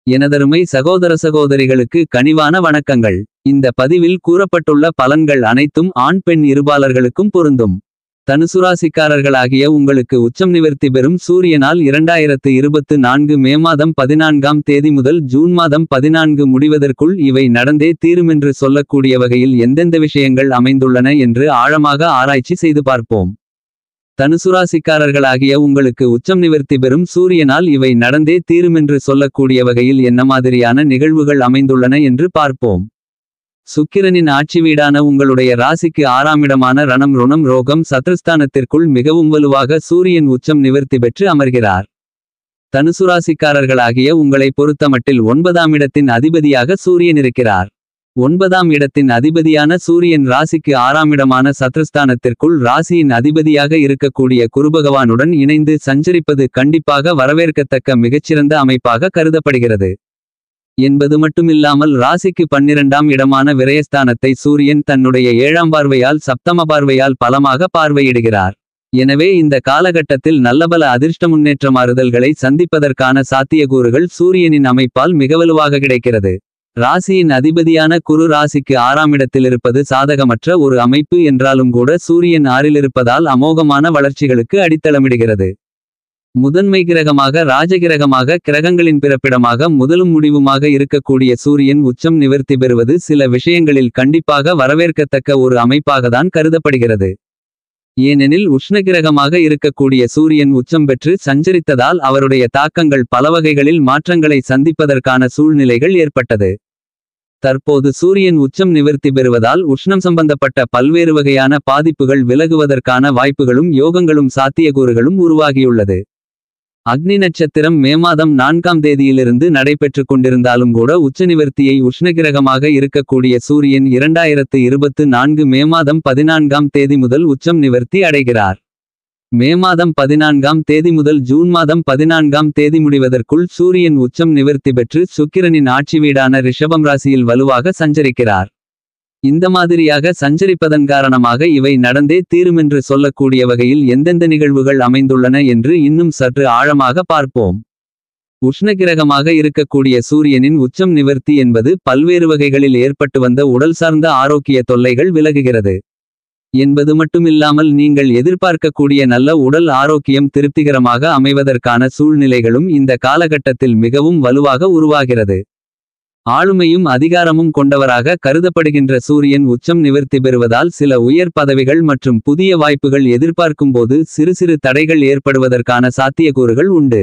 எனதருமை சகோதர சகோதரிகளுக்கு கனிவான வணக்கங்கள் இந்த பதிவில் கூறப்பட்டுள்ள பலன்கள் அனைத்தும் ஆண் பெண் இருபாலர்களுக்கும் பொருந்தும் தனுசுராசிக்காரர்களாகிய உங்களுக்கு உச்சம் நிவர்த்தி பெறும் சூரியனால் இரண்டாயிரத்து இருபத்து நான்கு மே மாதம் பதினான்காம் தேதி முதல் ஜூன் மாதம் பதினான்கு முடிவதற்குள் இவை நடந்தே தீருமென்று சொல்லக்கூடிய வகையில் எந்தெந்த விஷயங்கள் அமைந்துள்ளன என்று ஆழமாக ஆராய்ச்சி செய்து பார்ப்போம் தனுசுராசிக்காரர்களாகிய உங்களுக்கு உச்சம் நிவர்த்தி பெறும் சூரியனால் இவை நடந்தே தீருமென்று சொல்லக்கூடிய வகையில் என்ன மாதிரியான நிகழ்வுகள் அமைந்துள்ளன என்று பார்ப்போம் சுக்கிரனின் ஆட்சி வீடான உங்களுடைய ராசிக்கு ஆறாமிடமான ரணம் ருணம் ரோகம் சத்ருஸ்தானத்திற்குள் மிகவும் வலுவாக சூரியன் உச்சம் நிவர்த்தி பெற்று அமர்கிறார் தனுசுராசிக்காரர்களாகிய உங்களை பொறுத்தமட்டில் ஒன்பதாம் இடத்தின் அதிபதியாக சூரியன் இருக்கிறார் ஒன்பதாம் இடத்தின் அதிபதியான சூரியன் ராசிக்கு ஆறாம் இடமான சத்ருஸ்தானத்திற்குள் ராசியின் அதிபதியாக இருக்கக்கூடிய குருபகவானுடன் இணைந்து சஞ்சரிப்பது கண்டிப்பாக வரவேற்கத்தக்க மிகச்சிறந்த அமைப்பாக கருதப்படுகிறது என்பது மட்டுமில்லாமல் ராசிக்கு பன்னிரண்டாம் இடமான விரயஸ்தானத்தை சூரியன் தன்னுடைய ஏழாம் பார்வையால் சப்தம பார்வையால் பலமாக பார்வையிடுகிறார் எனவே இந்த காலகட்டத்தில் நல்லபல அதிர்ஷ்ட முன்னேற்ற மாறுதல்களை சந்திப்பதற்கான சாத்தியக்கூறுகள் சூரியனின் அமைப்பால் மிகவலுவாக கிடைக்கிறது ராசியின் அதிபதியான குரு ராசிக்கு ஆறாம் இடத்தில் இருப்பது சாதகமற்ற ஒரு அமைப்பு என்றாலும் கூட சூரியன் ஆறில் இருப்பதால் அமோகமான வளர்ச்சிகளுக்கு அடித்தளமிடுகிறது முதன்மை கிரகமாக ராஜகிரகமாக கிரகங்களின் பிறப்பிடமாக முதலும் முடிவுமாக இருக்கக்கூடிய சூரியன் உச்சம் நிவர்த்தி பெறுவது சில விஷயங்களில் கண்டிப்பாக வரவேற்கத்தக்க ஒரு அமைப்பாகத்தான் கருதப்படுகிறது ஏனெனில் உஷ்ணகிரகமாக இருக்கக்கூடிய சூரியன் உச்சம் பெற்று சஞ்சரித்ததால் அவருடைய தாக்கங்கள் பலவகைகளில் மாற்றங்களை சந்திப்பதற்கான சூழ்நிலைகள் ஏற்பட்டது தற்போது சூரியன் உச்சம் நிவர்த்தி பெறுவதால் உஷ்ணம் சம்பந்தப்பட்ட பல்வேறு வகையான பாதிப்புகள் விலகுவதற்கான வாய்ப்புகளும் யோகங்களும் சாத்தியக்கூறுகளும் உருவாகியுள்ளது அக்னி நட்சத்திரம் மே மாதம் நான்காம் தேதியிலிருந்து நடைபெற்றுக் கொண்டிருந்தாலும் கூட உச்சநிவர்த்தியை உஷ்ணகிரகமாக இருக்கக்கூடிய சூரியன் இரண்டாயிரத்து இருபத்து நான்கு மே மாதம் பதினான்காம் தேதி முதல் உச்சம் நிவர்த்தி அடைகிறார் மே மாதம் பதினான்காம் தேதி முதல் ஜூன் மாதம் பதினான்காம் தேதி முடிவதற்குள் சூரியன் உச்சம் நிவர்த்தி பெற்று சுக்கிரனின் ஆட்சி வீடான ரிஷபம் ராசியில் வலுவாக சஞ்சரிக்கிறார் இந்த மாதிரியாக சஞ்சரிப்பதன் காரணமாக இவை நடந்தே தீருமென்று சொல்லக்கூடிய வகையில் எந்தெந்த நிகழ்வுகள் அமைந்துள்ளன என்று இன்னும் சற்று ஆழமாக பார்ப்போம் உஷ்ணகிரகமாக இருக்கக்கூடிய சூரியனின் உச்சம் நிவர்த்தி என்பது பல்வேறு வகைகளில் ஏற்பட்டு வந்த உடல் சார்ந்த ஆரோக்கிய தொல்லைகள் விலகுகிறது என்பது மட்டுமில்லாமல் நீங்கள் எதிர்பார்க்கக்கூடிய நல்ல உடல் ஆரோக்கியம் திருப்திகரமாக அமைவதற்கான சூழ்நிலைகளும் இந்த காலகட்டத்தில் மிகவும் வலுவாக உருவாகிறது ஆளுமையும் அதிகாரமும் கொண்டவராக கருதப்படுகின்ற சூரியன் உச்சம் நிவர்த்தி பெறுவதால் சில உயர் பதவிகள் மற்றும் புதிய வாய்ப்புகள் எதிர்பார்க்கும்போது சிறு சிறு தடைகள் ஏற்படுவதற்கான சாத்தியக்கூறுகள் உண்டு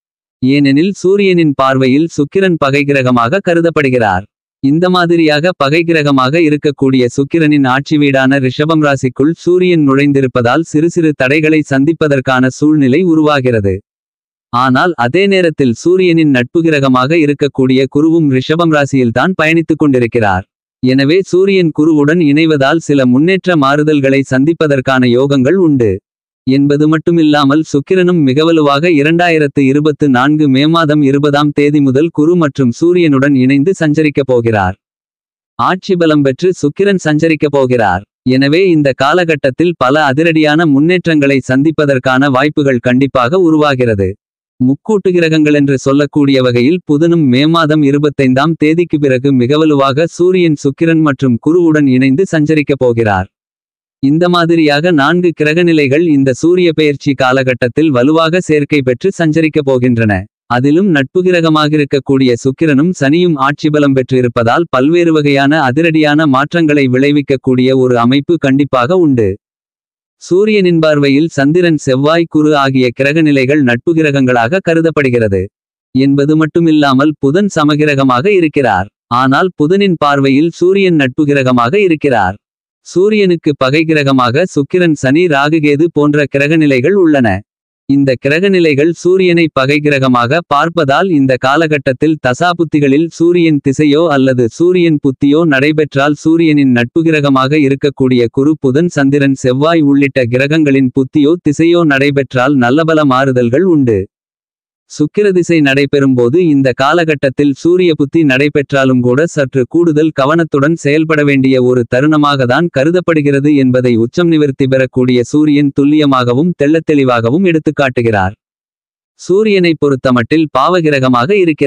ஏனெனில் சூரியனின் பார்வையில் சுக்கிரன் பகை கிரகமாக கருதப்படுகிறார் இந்த மாதிரியாக பகை கிரகமாக இருக்கக்கூடிய சுக்கிரனின் ஆட்சி வீடான ரிஷபம் ராசிக்குள் சூரியன் நுழைந்திருப்பதால் சிறு சிறு தடைகளை சந்திப்பதற்கான சூழ்நிலை உருவாகிறது ஆனால் அதே நேரத்தில் சூரியனின் நட்பு கிரகமாக இருக்கக்கூடிய குருவும் ரிஷபம் ராசியில்தான் பயணித்துக் கொண்டிருக்கிறார் எனவே சூரியன் குருவுடன் இணைவதால் சில முன்னேற்ற மாறுதல்களை சந்திப்பதற்கான யோகங்கள் உண்டு என்பது மட்டுமில்லாமல் சுக்கிரனும் மிகவலுவாக இரண்டாயிரத்து இருபத்து நான்கு மே மாதம் இருபதாம் தேதி முதல் குரு மற்றும் சூரியனுடன் இணைந்து சஞ்சரிக்கப் போகிறார் ஆட்சி பலம் பெற்று சுக்கிரன் சஞ்சரிக்கப் போகிறார் எனவே இந்த காலகட்டத்தில் பல அதிரடியான முன்னேற்றங்களை சந்திப்பதற்கான வாய்ப்புகள் கண்டிப்பாக உருவாகிறது முக்கூட்டு கிரகங்கள் என்று சொல்லக்கூடிய வகையில் புதனும் மே மாதம் இருபத்தைந்தாம் தேதிக்கு பிறகு மிகவலுவாக சூரியன் சுக்கிரன் மற்றும் குருவுடன் இணைந்து சஞ்சரிக்கப் போகிறார் இந்த மாதிரியாக நான்கு கிரகநிலைகள் இந்த சூரிய பெயர்ச்சி காலகட்டத்தில் வலுவாக சேர்க்கை பெற்று சஞ்சரிக்கப் போகின்றன அதிலும் நட்பு கிரகமாக இருக்கக்கூடிய சுக்கிரனும் சனியும் ஆட்சி பலம் பெற்றிருப்பதால் பல்வேறு வகையான அதிரடியான மாற்றங்களை விளைவிக்கக்கூடிய ஒரு அமைப்பு கண்டிப்பாக உண்டு சூரியனின் பார்வையில் சந்திரன் செவ்வாய் குரு ஆகிய கிரகநிலைகள் நட்பு கிரகங்களாக கருதப்படுகிறது என்பது மட்டுமில்லாமல் புதன் சமகிரகமாக இருக்கிறார் ஆனால் புதனின் பார்வையில் சூரியன் நட்பு கிரகமாக இருக்கிறார் சூரியனுக்கு பகை கிரகமாக சுக்கிரன் சனி ராகுகேது போன்ற கிரகநிலைகள் உள்ளன இந்த கிரகநிலைகள் சூரியனை பகை கிரகமாக பார்ப்பதால் இந்த காலகட்டத்தில் தசாபுத்திகளில் சூரியன் திசையோ அல்லது சூரியன் புத்தியோ நடைபெற்றால் சூரியனின் நட்பு கிரகமாக இருக்கக்கூடிய குரு புதன் சந்திரன் செவ்வாய் உள்ளிட்ட கிரகங்களின் புத்தியோ திசையோ நடைபெற்றால் நல்லபல மாறுதல்கள் உண்டு சுக்கிர திசை நடைபெறும்போது இந்த காலகட்டத்தில் சூரிய புத்தி நடைபெற்றாலும் கூட சற்று கூடுதல் கவனத்துடன் செயல்பட வேண்டிய ஒரு தருணமாகத்தான் கருதப்படுகிறது என்பதை உச்சம் நிவர்த்தி பெறக்கூடிய சூரியன் துல்லியமாகவும் தெள்ளத்தெளிவாகவும் எடுத்துக்காட்டுகிறார் சூரியனை பொறுத்தமட்டில் பாவகிரகமாக இருக்கிறார்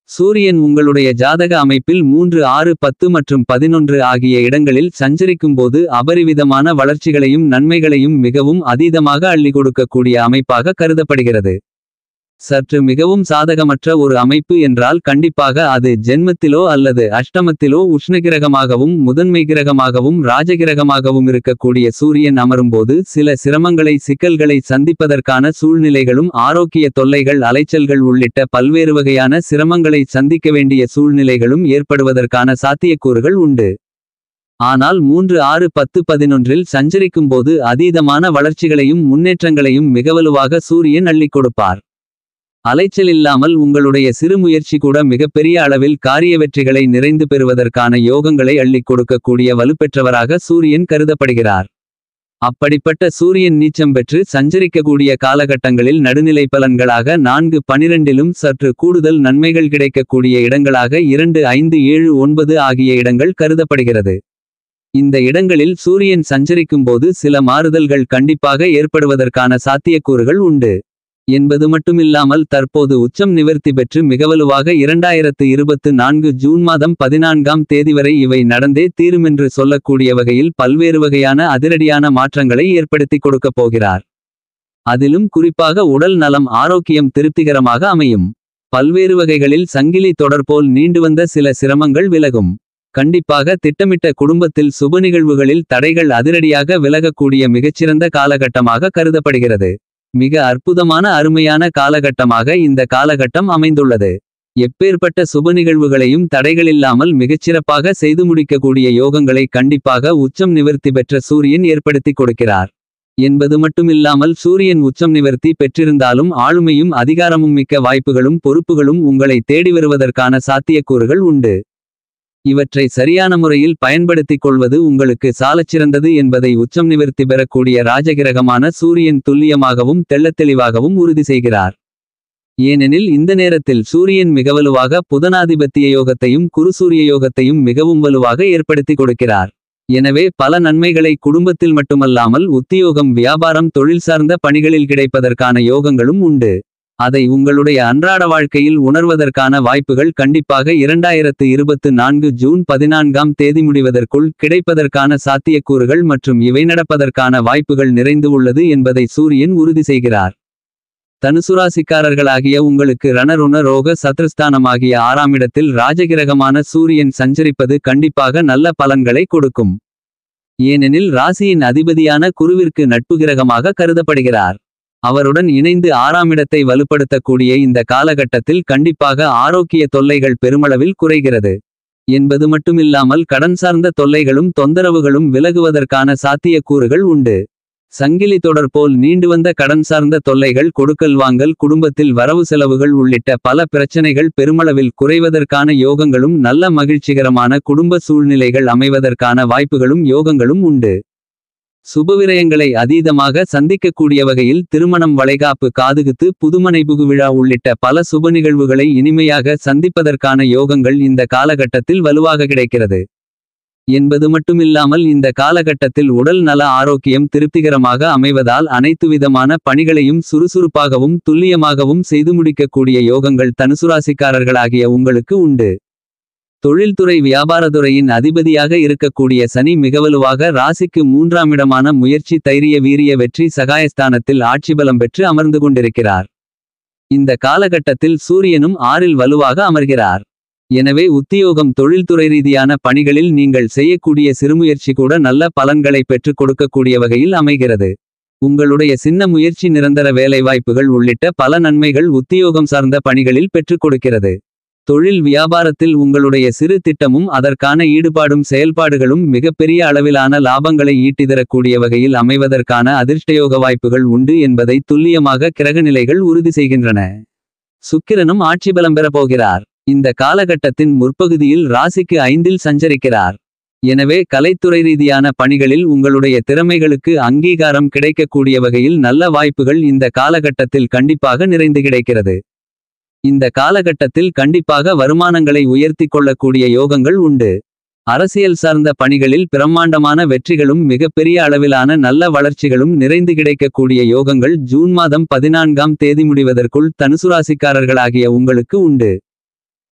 சூரியன் உங்களுடைய ஜாதக அமைப்பில் மூன்று ஆறு பத்து மற்றும் பதினொன்று ஆகிய இடங்களில் சஞ்சரிக்கும்போது அபரிவிதமான வளர்ச்சிகளையும் நன்மைகளையும் மிகவும் அதீதமாக அள்ளி கொடுக்கக்கூடிய அமைப்பாக கருதப்படுகிறது சற்று மிகவும் சாதகமற்ற ஒரு அமைப்பு என்றால் கண்டிப்பாக அது ஜென்மத்திலோ அல்லது அஷ்டமத்திலோ உஷ்ணகிரகமாகவும் முதன்மை கிரகமாகவும் ராஜகிரகமாகவும் இருக்கக்கூடிய சூரியன் அமரும்போது சில சிரமங்களை சிக்கல்களை சந்திப்பதற்கான சூழ்நிலைகளும் ஆரோக்கிய தொல்லைகள் அலைச்சல்கள் உள்ளிட்ட பல்வேறு வகையான சிரமங்களை சந்திக்க வேண்டிய சூழ்நிலைகளும் ஏற்படுவதற்கான சாத்தியக்கூறுகள் உண்டு ஆனால் மூன்று ஆறு பத்து பதினொன்றில் சஞ்சரிக்கும்போது அதீதமான வளர்ச்சிகளையும் முன்னேற்றங்களையும் மிகவலுவாக சூரியன் அள்ளிக் கொடுப்பார் அலைச்சல் இல்லாமல் உங்களுடைய சிறு முயற்சி கூட மிகப்பெரிய அளவில் காரிய வெற்றிகளை நிறைந்து பெறுவதற்கான யோகங்களை அள்ளிக் கொடுக்கக்கூடிய வலுப்பெற்றவராக சூரியன் கருதப்படுகிறார் அப்படிப்பட்ட சூரியன் நீச்சம் பெற்று சஞ்சரிக்கக்கூடிய காலகட்டங்களில் நடுநிலை பலன்களாக நான்கு பனிரெண்டிலும் சற்று கூடுதல் நன்மைகள் கிடைக்கக்கூடிய இடங்களாக இரண்டு ஐந்து ஏழு ஒன்பது ஆகிய இடங்கள் கருதப்படுகிறது இந்த இடங்களில் சூரியன் சஞ்சரிக்கும்போது சில மாறுதல்கள் கண்டிப்பாக ஏற்படுவதற்கான சாத்தியக்கூறுகள் உண்டு என்பது மட்டுமில்லாமல் தற்போது உச்சம் நிவர்த்தி பெற்று மிகவலுவாக இரண்டாயிரத்து இருபத்து நான்கு ஜூன் மாதம் பதினான்காம் தேதி வரை இவை நடந்தே தீருமென்று சொல்லக்கூடிய வகையில் பல்வேறு வகையான அதிரடியான மாற்றங்களை ஏற்படுத்திக் கொடுக்கப் போகிறார் அதிலும் குறிப்பாக உடல் நலம் ஆரோக்கியம் திருப்திகரமாக அமையும் பல்வேறு வகைகளில் சங்கிலி தொடர்போல் நீண்டு வந்த சில சிரமங்கள் விலகும் கண்டிப்பாக திட்டமிட்ட குடும்பத்தில் சுப நிகழ்வுகளில் தடைகள் அதிரடியாக விலகக்கூடிய மிகச்சிறந்த காலகட்டமாக கருதப்படுகிறது மிக அற்புதமான அருமையான காலகட்டமாக இந்த காலகட்டம் அமைந்துள்ளது எப்பேற்பட்ட சுப நிகழ்வுகளையும் தடைகளில்லாமல் மிகச்சிறப்பாக செய்து முடிக்கக்கூடிய யோகங்களை கண்டிப்பாக உச்சம் நிவர்த்தி பெற்ற சூரியன் ஏற்படுத்திக் கொடுக்கிறார் என்பது மட்டுமில்லாமல் சூரியன் உச்சம் நிவர்த்தி பெற்றிருந்தாலும் ஆளுமையும் அதிகாரமும் மிக்க வாய்ப்புகளும் பொறுப்புகளும் உங்களை தேடி வருவதற்கான சாத்தியக்கூறுகள் உண்டு இவற்றை சரியான முறையில் பயன்படுத்திக் கொள்வது உங்களுக்கு சாலச்சிறந்தது என்பதை உச்சம் நிவர்த்தி பெறக்கூடிய ராஜகிரகமான சூரியன் துல்லியமாகவும் தெள்ளத்தெளிவாகவும் உறுதி செய்கிறார் ஏனெனில் இந்த நேரத்தில் சூரியன் மிக வலுவாக புதனாதிபத்திய யோகத்தையும் குருசூரிய யோகத்தையும் மிகவும் வலுவாக ஏற்படுத்தி கொடுக்கிறார் எனவே பல நன்மைகளை குடும்பத்தில் மட்டுமல்லாமல் உத்தியோகம் வியாபாரம் தொழில் சார்ந்த பணிகளில் கிடைப்பதற்கான யோகங்களும் உண்டு அதை உங்களுடைய அன்றாட வாழ்க்கையில் உணர்வதற்கான வாய்ப்புகள் கண்டிப்பாக இரண்டாயிரத்து இருபத்து நான்கு ஜூன் பதினான்காம் தேதி முடிவதற்குள் கிடைப்பதற்கான சாத்தியக்கூறுகள் மற்றும் இவை நடப்பதற்கான வாய்ப்புகள் நிறைந்து உள்ளது என்பதை சூரியன் உறுதி செய்கிறார் தனுசுராசிக்காரர்களாகிய உங்களுக்கு ரணருண ரோக சத்ருஸ்தானமாகிய ஆறாம் இடத்தில் ராஜகிரகமான சூரியன் சஞ்சரிப்பது கண்டிப்பாக நல்ல பலன்களை கொடுக்கும் ஏனெனில் ராசியின் அதிபதியான குருவிற்கு நட்பு கிரகமாக கருதப்படுகிறார் அவருடன் இணைந்து ஆறாம் இடத்தை வலுப்படுத்தக்கூடிய இந்த காலகட்டத்தில் கண்டிப்பாக ஆரோக்கிய தொல்லைகள் பெருமளவில் குறைகிறது என்பது மட்டுமில்லாமல் கடன் சார்ந்த தொல்லைகளும் தொந்தரவுகளும் விலகுவதற்கான சாத்தியக்கூறுகள் உண்டு சங்கிலி தொடர் போல் நீண்டு வந்த கடன் சார்ந்த தொல்லைகள் கொடுக்கல் வாங்கல் குடும்பத்தில் வரவு செலவுகள் உள்ளிட்ட பல பிரச்சனைகள் பெருமளவில் குறைவதற்கான யோகங்களும் நல்ல மகிழ்ச்சிகரமான குடும்ப சூழ்நிலைகள் அமைவதற்கான வாய்ப்புகளும் யோகங்களும் உண்டு சுபவிரயங்களை அதீதமாக சந்திக்கக்கூடிய வகையில் திருமணம் வளைகாப்பு காதுகுத்து புதுமனை புகுவிழா உள்ளிட்ட பல சுப நிகழ்வுகளை இனிமையாக சந்திப்பதற்கான யோகங்கள் இந்த காலகட்டத்தில் வலுவாக கிடைக்கிறது என்பது மட்டுமில்லாமல் இந்த காலகட்டத்தில் உடல் நல ஆரோக்கியம் திருப்திகரமாக அமைவதால் அனைத்து விதமான பணிகளையும் சுறுசுறுப்பாகவும் துல்லியமாகவும் செய்து முடிக்கக்கூடிய யோகங்கள் தனுசுராசிக்காரர்களாகிய உங்களுக்கு உண்டு தொழில்துறை வியாபாரத்துறையின் அதிபதியாக இருக்கக்கூடிய சனி மிகவலுவாக ராசிக்கு மூன்றாம் இடமான முயற்சி தைரிய வீரிய வெற்றி சகாயஸ்தானத்தில் ஆட்சிபலம் பெற்று அமர்ந்து கொண்டிருக்கிறார் இந்த காலகட்டத்தில் சூரியனும் ஆறில் வலுவாக அமர்கிறார் எனவே உத்தியோகம் தொழில்துறை ரீதியான பணிகளில் நீங்கள் செய்யக்கூடிய சிறுமுயற்சி கூட நல்ல பலன்களை பெற்றுக் கொடுக்கக்கூடிய வகையில் அமைகிறது உங்களுடைய சின்ன முயற்சி நிரந்தர வேலைவாய்ப்புகள் உள்ளிட்ட பல நன்மைகள் உத்தியோகம் சார்ந்த பணிகளில் பெற்றுக் கொடுக்கிறது தொழில் வியாபாரத்தில் உங்களுடைய சிறு திட்டமும் அதற்கான ஈடுபாடும் செயல்பாடுகளும் மிகப்பெரிய அளவிலான லாபங்களை ஈட்டிதரக்கூடிய வகையில் அமைவதற்கான அதிர்ஷ்டயோக வாய்ப்புகள் உண்டு என்பதை துல்லியமாக கிரகநிலைகள் உறுதி செய்கின்றன சுக்கிரனும் ஆட்சி பலம் பெறப்போகிறார் இந்த காலகட்டத்தின் முற்பகுதியில் ராசிக்கு ஐந்தில் சஞ்சரிக்கிறார் எனவே கலைத்துறை ரீதியான பணிகளில் உங்களுடைய திறமைகளுக்கு அங்கீகாரம் கிடைக்கக்கூடிய வகையில் நல்ல வாய்ப்புகள் இந்த காலகட்டத்தில் கண்டிப்பாக நிறைந்து கிடைக்கிறது இந்த காலகட்டத்தில் கண்டிப்பாக வருமானங்களை உயர்த்திக் கொள்ளக்கூடிய யோகங்கள் உண்டு அரசியல் சார்ந்த பணிகளில் பிரம்மாண்டமான வெற்றிகளும் மிகப்பெரிய அளவிலான நல்ல வளர்ச்சிகளும் நிறைந்து கிடைக்கக்கூடிய யோகங்கள் ஜூன் மாதம் பதினான்காம் தேதி முடிவதற்குள் தனுசுராசிக்காரர்களாகிய உங்களுக்கு உண்டு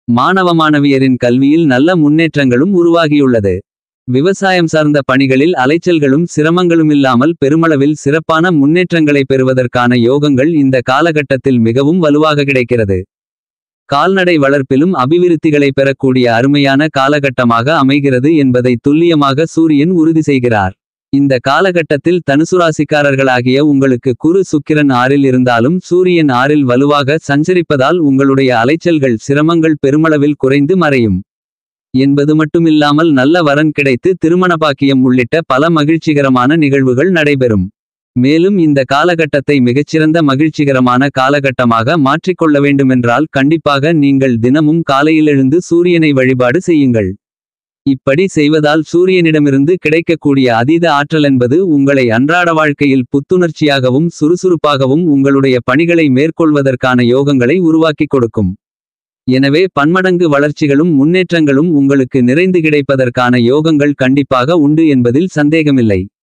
மாணவ மாணவியரின் கல்வியில் நல்ல முன்னேற்றங்களும் உருவாகியுள்ளது விவசாயம் சார்ந்த பணிகளில் அலைச்சல்களும் சிரமங்களுமில்லாமல் பெருமளவில் சிறப்பான முன்னேற்றங்களை பெறுவதற்கான யோகங்கள் இந்த காலகட்டத்தில் மிகவும் வலுவாக கிடைக்கிறது கால்நடை வளர்ப்பிலும் அபிவிருத்திகளை பெறக்கூடிய அருமையான காலகட்டமாக அமைகிறது என்பதை துல்லியமாக சூரியன் உறுதி செய்கிறார் இந்த காலகட்டத்தில் தனுசுராசிக்காரர்களாகிய உங்களுக்கு குரு சுக்கிரன் ஆறில் இருந்தாலும் சூரியன் ஆறில் வலுவாக சஞ்சரிப்பதால் உங்களுடைய அலைச்சல்கள் சிரமங்கள் பெருமளவில் குறைந்து மறையும் என்பது மட்டுமில்லாமல் நல்ல வரன் கிடைத்து திருமண பாக்கியம் உள்ளிட்ட பல மகிழ்ச்சிகரமான நிகழ்வுகள் நடைபெறும் மேலும் இந்த காலகட்டத்தை மிகச்சிறந்த மகிழ்ச்சிகரமான காலகட்டமாக மாற்றிக்கொள்ள வேண்டுமென்றால் கண்டிப்பாக நீங்கள் தினமும் காலையில் எழுந்து சூரியனை வழிபாடு செய்யுங்கள் இப்படி செய்வதால் சூரியனிடமிருந்து கிடைக்கக்கூடிய அதீத ஆற்றல் என்பது உங்களை அன்றாட வாழ்க்கையில் புத்துணர்ச்சியாகவும் சுறுசுறுப்பாகவும் உங்களுடைய பணிகளை மேற்கொள்வதற்கான யோகங்களை உருவாக்கிக் கொடுக்கும் எனவே பன்மடங்கு வளர்ச்சிகளும் முன்னேற்றங்களும் உங்களுக்கு நிறைந்து கிடைப்பதற்கான யோகங்கள் கண்டிப்பாக உண்டு என்பதில் சந்தேகமில்லை